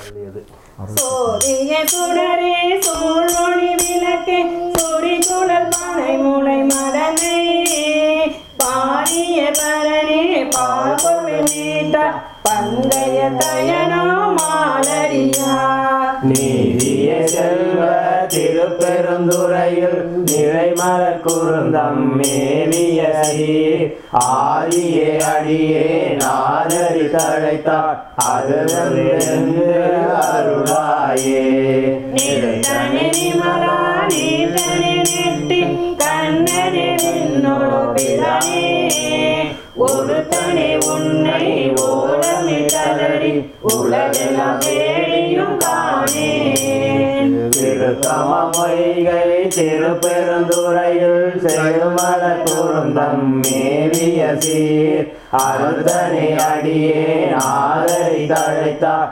சோதிய சுடரே சூழ்மொழி விளக்கே சூடி குழல் பனை மூளை மடனை பாடிய பரணே பால்கொள் நீட்ட பங்கைய தயனோ மாலரியா நீதிய செல்வ திருப்பெருந்துறையில் நிறைமலர் குருந்தம் மேவிய சீர் ஆதியே அடியே நாதரி தழைத்தார் அது வந்து அருளாயே நிறுத்தனே நிமலா நீட்டனே நெட்டி கண்ணனே விண்ணோடு பிறனே ஒருத்தனே உன்னை ஓரமில் கதறி உலகெல்லாம் தேடியும் காணேன் திருத்தம பொய்கை திருப்பெருந்துறையில் செழுமல குருந்தம் மேவிய சீர் அருதனை அடியே ஆதரி தழைத்தார்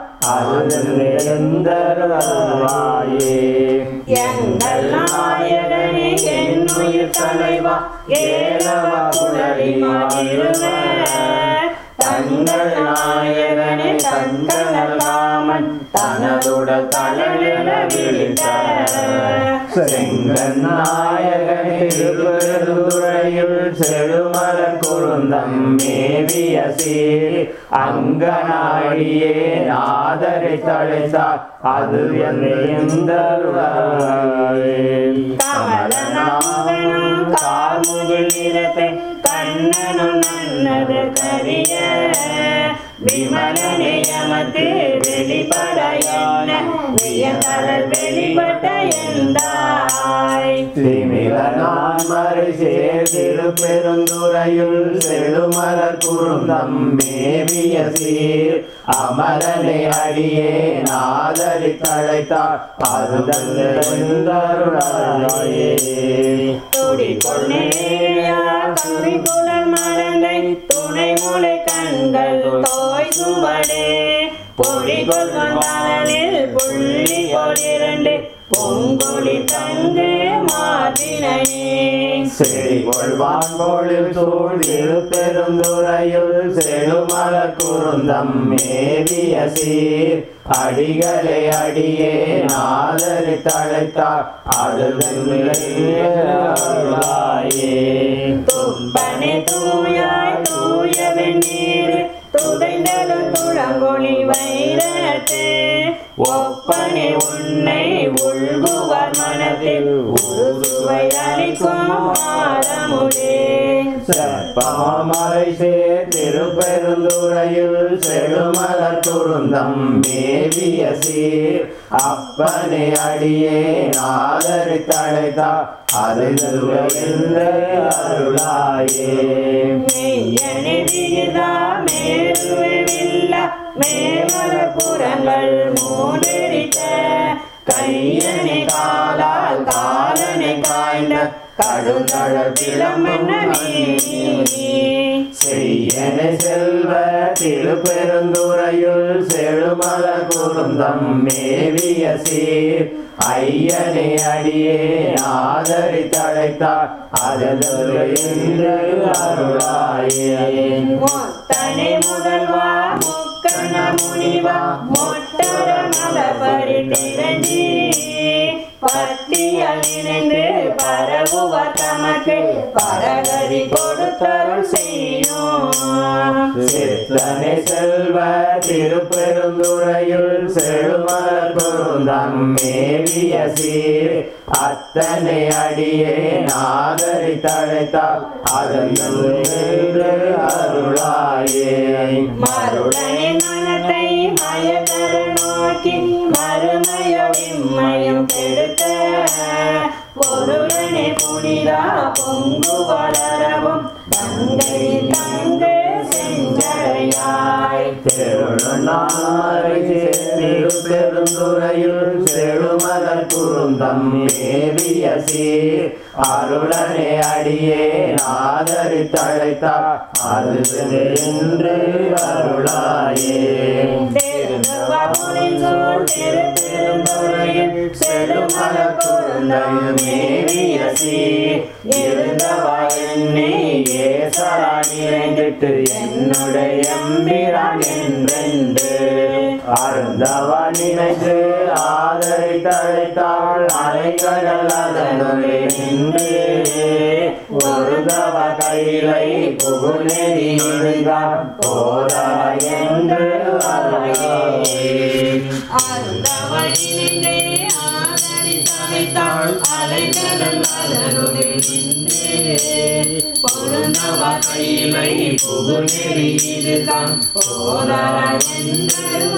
அருந்தருவாயே எங்கள் நாயகனே என்னுயிர் தலைவா ஏலவ குழலி மகிழ்வ தங்கள் நாயகனே தங்கள் காமன் தனதுடல் தலையில விழித்த செங்கன் நாயகனே திருப்பெருந்துறையில் செழுமல குருந்தம் மேவிய சீர் அங்கனாடியே நாதரை தழைத்தார் அது கமலநாதனும் கார்முகில் நிறத்தை கண்ணனும் நன்னது கரிய விமலனே எமக்கு வெளிப்பட என்ன வியங்கடல் வெளிப்பட்ட எந்தாய் மறை சேர் திருப்பெருந்துறையில் செழுமலர் குருந்தம் மேவிய சீர் அமரனை அடியே நாதரி தழைத்தார் அதுதருளாயே துடிக்கொள்ளேயா துடிக்குழல் மறந்தை துணை முளை கண்கள் தோய் சுவடே பொடிகொள் வந்தாளில் புள்ளி கொளிரண்டு பொங்குழி தங்கு மாதினையே செடிகொள் வான்கோளில் சூழ் திருப்பெருந்துறையில் செழுமலர் குருந்தம் மேவிய சீர் அடிகளை அடியே நாதரி தழைத்தார் அதுதருளாயே துப்பனை தூயாய் தூய வெந்நீர் துதைந்ததும் துளங்கொழி வைரத்து ஒப்பனை உன்னை உள்குவர் மனத்தில் ஒரு சுவை அளிக்கும் ஆரமுடே செப்பமாமலை சேர் திருப்பெருந்துறையில் செழுமலர் குருந்தம் மேவிய சீர் அப்பனை அடியே நாதரி தழைத்தா அது அருளாயே மெய்யனை விகிதா மேருவில்ல மேவர புறங்கள் மூடெரித்த கையனை காலால் காலனை காய்ந்த கடுந்தழல் பிளமென்ன நீ செய்யன செல்வ திருப்பெருந்துறையுள் செழுமல குருந்தம் மேவிய சீர் ஐயனை அடியே ஆதரி தழைத்தார் அதற்கு அருளாயே மொத்தனை முதல்வா முக்கண முனிவா மொட்டர மலபரி திரஞ்சி பத்தியல் இணைந்து பரவுவர் தமக்கு பரகதி கொடுத்தருள் செய்யும் சித்தனை செல்வ திருப்பெருந்துறையுள் செழுமலர் குருந்தம் மேவிய சீர் அத்தனை அடியே நாதரி தழைத்தார் அதற்கு அருளாயே மருடனை மனத்தை மயக்கர நோக்கி மறுமயம் கெடுத்த பொருளனை புனிதா பொங்கு வளரவும் தங்கை தங்கு செஞ்சடையாய் திருநாளை திருப்பெருந்துறையுள் செழுமலர் குருந்தம் மேவிய சீர் அருளனை அடியே நாதரி தழைத்தார் அது என்று அருளாயே திருவருளின் சூழ் திருப்பெருந்துறையில் செழுமலர் பொருந்தம் மேவிய சீர் இருந்தவா என்னை ஏசரா நிறைந்திட்டு என்னுடைய எம்பிரான் என்றென்று அருந்தவா நினைத்து ஆதரித்தழைத்தாள் அலைக்கடல் அதனுள்ளே நின்று ஒருதவ கையிலை புகுநெறி இருந்தான் போதா என்று அருளே அருந்தவழினின்றே ஆதரித்தழைத்தாள் அலைக்கடல் அதனுள்ளே நின்றே. பொருந்தவ கையிலை புகுநெறி இதுதான் போதா என்று